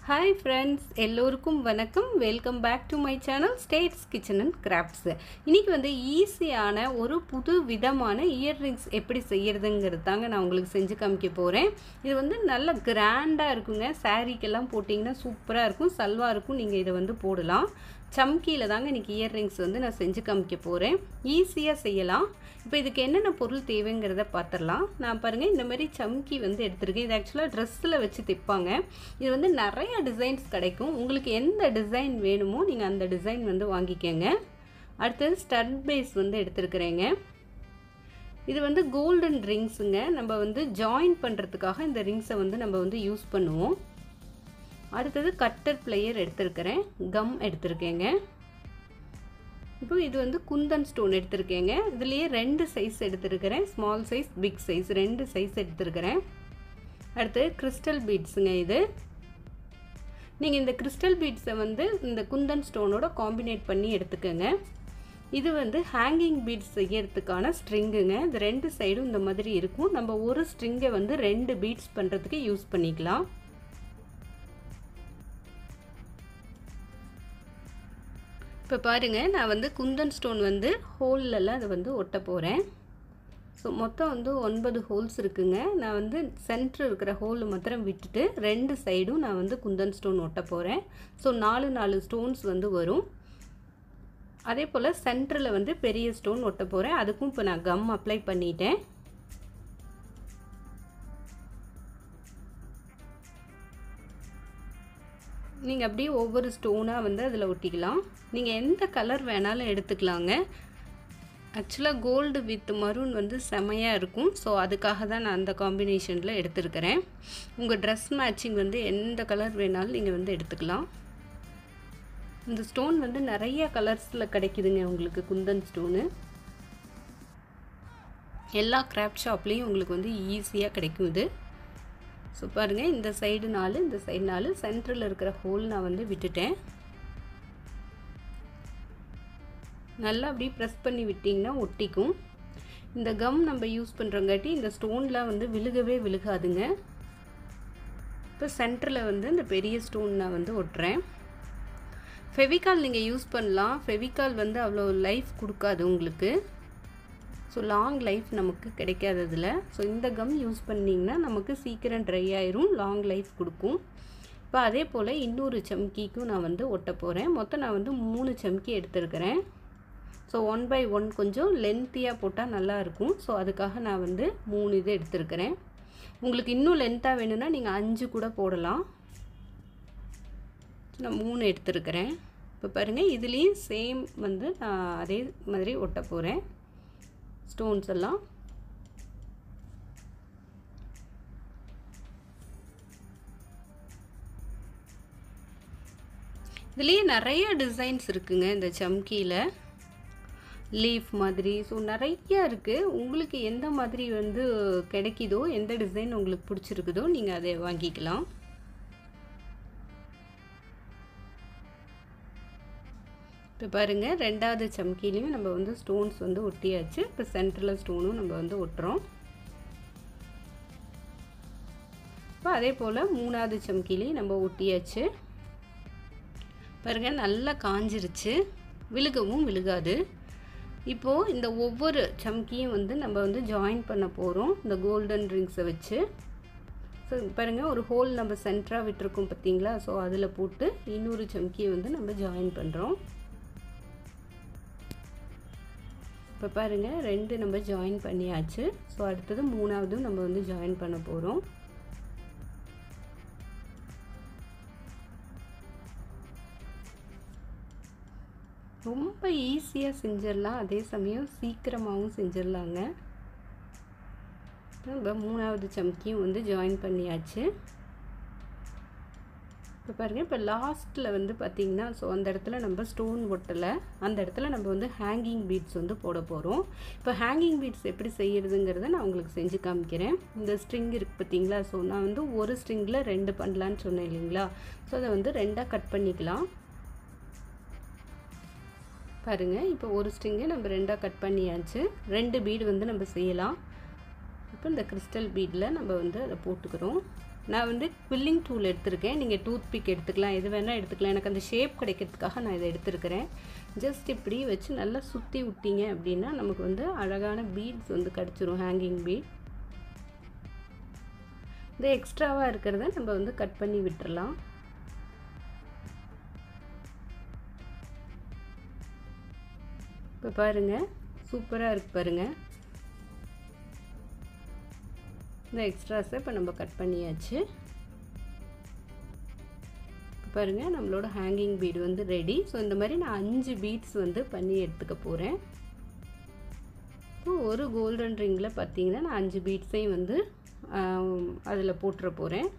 hi friends எல்லோருக்கும் வணக்கம் welcome back to my channel states kitchen and crafts இன்றைக்கி வந்து ஈஸியான ஒரு புது விதமான இயர்ரிங்ஸ் எப்படி செய்யறதுங்கிறது தாங்க நான் உங்களுக்கு செஞ்சு காமிக்க போகிறேன் இது வந்து நல்ல கிராண்டாக இருக்குங்க சாரீக்கெல்லாம் போட்டிங்கன்னா சூப்பராக இருக்கும் சல்வா இருக்கும் நீங்கள் இதை வந்து போடலாம் சம்கியில் தாங்க இன்றைக்கி இயர்ரிங்ஸ் வந்து நான் செஞ்சு காமிக்க போகிறேன் ஈஸியாக செய்யலாம் இப்போ இதுக்கு என்னென்ன பொருள் தேவைங்கிறத பார்த்துடலாம் நான் பாருங்கள் இந்த மாதிரி சம்கி வந்து எடுத்திருக்கேன் இது ஆக்சுவலாக ட்ரெஸ்ஸில் வச்சு தைப்பாங்க இது வந்து நிறைய டிசைன்ஸ் கிடைக்கும் உங்களுக்கு எந்த டிசைன் வேணுமோ நீங்கள் அந்த டிசைன் வந்து வாங்கிக்கோங்க அடுத்தது ஸ்டட் பேஸ் வந்து எடுத்துருக்குறேங்க இது வந்து கோல்டன் ரிங்ஸுங்க நம்ம வந்து ஜாயின் பண்ணுறதுக்காக இந்த ரிங்ஸை வந்து நம்ம வந்து யூஸ் பண்ணுவோம் அடுத்தது கட்டர் பிளேயர் எடுத்திருக்கிறேன் கம் எடுத்திருக்கேங்க இப்போ இது வந்து குந்தன் ஸ்டோன் எடுத்திருக்கேங்க இதுலேயே ரெண்டு சைஸ் எடுத்திருக்கிறேன் ஸ்மால் சைஸ் பிக் சைஸ் ரெண்டு சைஸ் எடுத்திருக்கிறேன் அடுத்து கிறிஸ்டல் பீட்ஸுங்க இது நீங்கள் இந்த கிறிஸ்டல் பீட்ஸை வந்து இந்த குந்தன் ஸ்டோனோட காம்பினேட் பண்ணி எடுத்துக்கோங்க இது வந்து ஹேங்கிங் பீட்ஸ் செய்யறதுக்கான ஸ்ட்ரிங்குங்க இது ரெண்டு சைடும் இந்த மாதிரி இருக்கும் நம்ம ஒரு ஸ்ட்ரிங்கை வந்து ரெண்டு பீட்ஸ் பண்ணுறதுக்கு யூஸ் பண்ணிக்கலாம் இப்போ பாருங்கள் நான் வந்து குந்தன் ஸ்டோன் வந்து ஹோல்லலாம் அதை வந்து ஒட்ட போகிறேன் ஸோ மொத்தம் வந்து ஒன்பது ஹோல்ஸ் இருக்குங்க நான் வந்து சென்ட்ரு இருக்கிற ஹோல் மாத்திரம் விட்டுட்டு ரெண்டு சைடும் நான் வந்து குந்தன் ஸ்டோன் ஒட்ட போகிறேன் ஸோ நாலு நாலு ஸ்டோன்ஸ் வந்து வரும் அதே போல் சென்டரில் வந்து பெரிய ஸ்டோன் ஒட்ட போகிறேன் அதுக்கும் இப்போ நான் கம் அப்ளை பண்ணிட்டேன் நீங்கள் அப்படியே ஒவ்வொரு ஸ்டோனாக வந்து அதில் ஒட்டிக்கலாம் நீங்கள் எந்த கலர் வேணாலும் எடுத்துக்கலாங்க ஆக்சுவலாக கோல்டு வித் மரூன் வந்து செமையாக இருக்கும் ஸோ அதுக்காக தான் நான் அந்த காம்பினேஷனில் எடுத்துருக்கிறேன் உங்கள் ட்ரெஸ் மேட்சிங் வந்து எந்த கலர் வேணாலும் நீங்கள் வந்து எடுத்துக்கலாம் இந்த ஸ்டோன் வந்து நிறைய கலர்ஸில் கிடைக்குதுங்க உங்களுக்கு குந்தன் ஸ்டோனு எல்லா கிராஃப்ட் ஷாப்லேயும் உங்களுக்கு வந்து ஈஸியாக கிடைக்கும் இது ஸோ பாருங்கள் இந்த சைடு நாலு இந்த சைடு நாலு சென்டரில் இருக்கிற ஹோல் நான் வந்து விட்டுட்டேன் நல்லா அப்படியே ப்ரெஸ் பண்ணி விட்டிங்கன்னா ஒட்டிக்கும் இந்த கம் நம்ம யூஸ் பண்ணுறங்காட்டி இந்த ஸ்டோன்லாம் வந்து விழுகவே விழுகாதுங்க இப்போ சென்டரில் வந்து இந்த பெரிய ஸ்டோன் நான் வந்து ஒட்டுறேன் ஃபெவிகால் நீங்கள் யூஸ் பண்ணலாம் ஃபெவிகால் வந்து அவ்வளோ லைஃப் கொடுக்காது உங்களுக்கு ஸோ லாங் லைஃப் நமக்கு கிடைக்காததில் ஸோ இந்த கம் யூஸ் பண்ணிங்கன்னா நமக்கு சீக்கிரம் ட்ரை ஆயிரும் லாங் லைஃப் கொடுக்கும் இப்போ அதே போல் இன்னொரு சம்கிக்கும் நான் வந்து ஒட்ட போகிறேன் மொத்தம் நான் வந்து மூணு சம்கி எடுத்துருக்கிறேன் ஸோ ஒன் பை ஒன் கொஞ்சம் லென்த்தியாக போட்டால் நல்லாயிருக்கும் ஸோ அதுக்காக நான் வந்து மூணு இது எடுத்துருக்கிறேன் உங்களுக்கு இன்னும் லென்த்தாக வேணும்னா நீங்கள் அஞ்சு கூட போடலாம் நான் மூணு எடுத்துருக்கிறேன் இப்போ பாருங்கள் இதுலேயும் சேம் வந்து நான் அதே மாதிரி ஒட்ட போகிறேன் ஸ்டோன்ஸ் எல்லாம் இதுலேயே நிறைய டிசைன்ஸ் இருக்குங்க இந்த சம்கியில் லீஃப் மாதிரி ஸோ நிறைய இருக்குது உங்களுக்கு எந்த மாதிரி வந்து கிடைக்குதோ எந்த டிசைன் உங்களுக்கு பிடிச்சிருக்குதோ நீங்கள் அதை வாங்கிக்கலாம் இப்போ பாருங்கள் ரெண்டாவது சம்கிலையும் நம்ம வந்து ஸ்டோன்ஸ் வந்து ஒட்டியாச்சு இப்போ சென்டரில் ஸ்டோனும் நம்ம வந்து ஒட்டுறோம் இப்போ அதே போல் மூணாவது சம்கிலையும் நம்ம ஒட்டியாச்சு பாருங்கள் நல்லா காஞ்சிருச்சு விழுகவும் விழுகாது இப்போது இந்த ஒவ்வொரு சம்கியும் வந்து நம்ம வந்து ஜாயின் பண்ண போகிறோம் இந்த கோல்டன் ரிங்ஸை வச்சு ஸோ பாருங்கள் ஒரு ஹோல் நம்ம சென்டராக விட்டுருக்கோம் பார்த்தீங்களா ஸோ அதில் போட்டு இன்னொரு சம்கியை வந்து நம்ம ஜாயின் பண்ணுறோம் இப்போ பாருங்கள் ரெண்டு நம்ம ஜாயின் பண்ணியாச்சு ஸோ அடுத்தது மூணாவதும் நம்ம வந்து ஜாயின் பண்ண போகிறோம் ரொம்ப ஈஸியாக செஞ்சிடலாம் அதே சமயம் சீக்கிரமாகவும் செஞ்சிடலாங்க நம்ம மூணாவது சம்கியும் வந்து ஜாயின் பண்ணியாச்சு இப்போ பாருங்கள் இப்போ லாஸ்ட்டில் வந்து பார்த்திங்கன்னா ஸோ அந்த இடத்துல நம்ம ஸ்டோன் ஒட்டலை அந்த இடத்துல நம்ம வந்து ஹேங்கிங் பீட்ஸ் வந்து போட போகிறோம் இப்போ ஹேங்கிங் பீட்ஸ் எப்படி செய்கிறதுங்கிறத நான் உங்களுக்கு செஞ்சு காமிக்கிறேன் இந்த ஸ்ட்ரிங் இருக்குது பார்த்தீங்களா ஸோ நான் வந்து ஒரு ஸ்ட்ரிங்கில் ரெண்டு பண்ணலான்னு சொன்னேன் இல்லைங்களா ஸோ அதை வந்து ரெண்டாக கட் பண்ணிக்கலாம் பாருங்கள் இப்போ ஒரு ஸ்ட்ரிங்கை நம்ம ரெண்டாக கட் பண்ணியாச்சு ரெண்டு பீடு வந்து நம்ம செய்யலாம் இப்போ இந்த கிறிஸ்டல் பீடில் நம்ம வந்து அதை போட்டுக்கிறோம் நான் வந்து குவில்லிங் டூல் எடுத்திருக்கேன் நீங்கள் டூத் பிக் எடுத்துக்கலாம் எது வேணால் எடுத்துக்கலாம் எனக்கு அந்த ஷேப் கிடைக்கிறதுக்காக நான் இதை எடுத்திருக்கிறேன் ஜஸ்ட் இப்படி வச்சு நல்லா சுற்றி விட்டீங்க அப்படின்னா நமக்கு வந்து அழகான பீட்ஸ் வந்து கிடச்சிரும் ஹேங்கிங் பீட் இந்த எக்ஸ்ட்ராவாக இருக்கிறத நம்ம வந்து கட் பண்ணி விட்டுறலாம் இப்போ பாருங்கள் சூப்பராக இருக்குது பாருங்கள் இந்த எக்ஸ்ட்ராஸை இப்போ நம்ம கட் பண்ணியாச்சு பாருங்கள் நம்மளோட ஹேங்கிங் பீடு வந்து ரெடி ஸோ இந்த மாதிரி நான் அஞ்சு பீட்ஸ் வந்து பண்ணி எடுத்துக்க போகிறேன் இப்போ ஒரு கோல்டன் ரிங்கில் பார்த்தீங்கன்னா நான் அஞ்சு பீட்ஸையும் வந்து அதில் போட்டுற போகிறேன்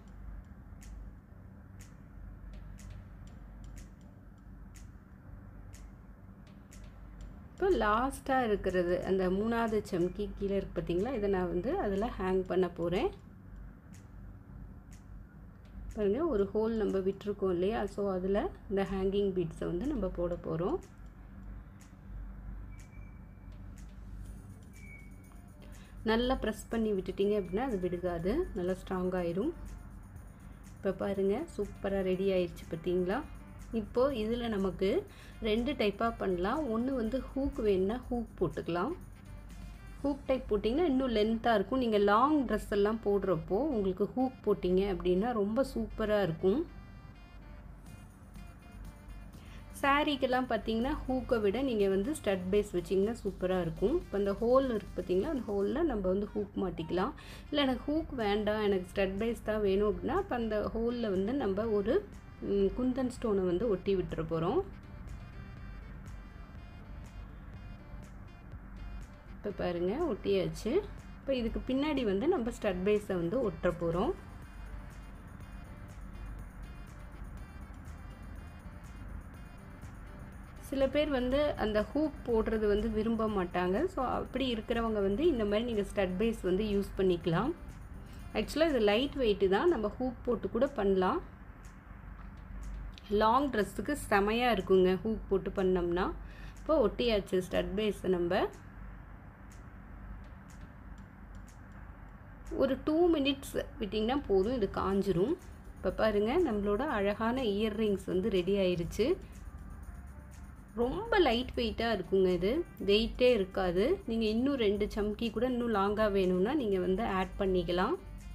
இப்போ லாஸ்ட்டாக இருக்கிறது அந்த மூணாவது சம்கி கீழே இருக்கு பார்த்தீங்களா இதை நான் வந்து அதில் ஹேங் பண்ண போகிறேன் பாருங்கள் ஒரு ஹோல் நம்ம விட்டுருக்கோம் இல்லையா ஸோ அதில் இந்த ஹேங்கிங் பீட்ஸை வந்து நம்ம போட போகிறோம் நல்லா ப்ரெஸ் பண்ணி விட்டுட்டிங்க அப்படின்னா அது விடுகாது நல்லா ஸ்ட்ராங்காயிரும் இப்போ பாருங்கள் சூப்பராக ரெடி ஆயிடுச்சு பார்த்தீங்களா இப்போது இதில் நமக்கு ரெண்டு டைப்பாக பண்ணலாம் ஒன்று வந்து ஹூக் வேணுன்னா ஹூக் போட்டுக்கலாம் ஹூக் டைப் போட்டிங்கன்னா இன்னும் லென்த்தாக இருக்கும் நீங்கள் லாங் ட்ரெஸ் எல்லாம் போடுறப்போ உங்களுக்கு ஹூக் போட்டிங்க அப்படின்னா ரொம்ப சூப்பராக இருக்கும் சாரீக்கெல்லாம் பார்த்தீங்கன்னா ஹூக்கை விட நீங்கள் வந்து ஸ்டட் பேஸ் வச்சிங்கன்னா சூப்பராக இருக்கும் இப்போ அந்த ஹோல் இருக்குது பார்த்தீங்களா அந்த ஹோலில் நம்ம வந்து ஹூக் மாட்டிக்கலாம் இல்லை எனக்கு ஹூக் வேண்டாம் எனக்கு ஸ்டட் பேஸ் தான் வேணும் அப்படின்னா இப்போ அந்த ஹோலில் வந்து நம்ம ஒரு குந்தன் ஸ்டோனை வந்து ஒட்டி விட்டுற போகிறோம் இப்போ பாருங்கள் ஒட்டியாச்சு இப்போ இதுக்கு பின்னாடி வந்து நம்ம ஸ்டட் பேஸை வந்து ஒட்டுற போகிறோம் சில பேர் வந்து அந்த ஹூப் போடுறது வந்து விரும்ப மாட்டாங்க ஸோ அப்படி இருக்கிறவங்க வந்து இந்த மாதிரி நீங்கள் ஸ்டட் பேஸ் வந்து யூஸ் பண்ணிக்கலாம் ஆக்சுவலாக இது லைட் வெயிட்டு தான் நம்ம ஹூப் போட்டு கூட பண்ணலாம் லாங் ட்ரெஸ்ஸுக்கு செமையாக இருக்குங்க ஹூக் போட்டு பண்ணோம்னா இப்போ ஒட்டியாச்சு ஸ்டட் பேஸை நம்ம ஒரு டூ மினிட்ஸ் விட்டிங்கன்னா போதும் இது காஞ்சிரும் இப்போ பாருங்கள் நம்மளோட அழகான இயர்ரிங்ஸ் வந்து ரெடி ஆயிடுச்சு ரொம்ப லைட் வெயிட்டாக இருக்குங்க இது வெயிட்டே இருக்காது நீங்கள் இன்னும் ரெண்டு சம்கி கூட இன்னும் லாங்காக வேணும்னா நீங்கள் வந்து ஆட் பண்ணிக்கலாம்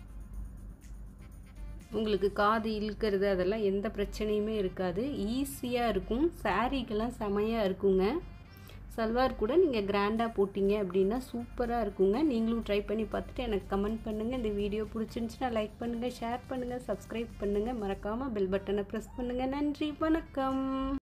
உங்களுக்கு காது இழுக்கிறது அதெல்லாம் எந்த பிரச்சனையுமே இருக்காது ஈஸியாக இருக்கும் சாரீக்கெல்லாம் செமையாக இருக்குங்க சல்வார் கூட நீங்கள் கிராண்டாக போட்டிங்க அப்படின்னா சூப்பராக இருக்குங்க நீங்களும் ட்ரை பண்ணி பார்த்துட்டு எனக்கு கமெண்ட் பண்ணுங்கள் இந்த வீடியோ பிடிச்சிருந்துச்சுன்னா லைக் பண்ணுங்கள் ஷேர் பண்ணுங்கள் சப்ஸ்கிரைப் பண்ணுங்கள் மறக்காமல் பெல் பட்டனை ப்ரெஸ் பண்ணுங்கள் நன்றி வணக்கம்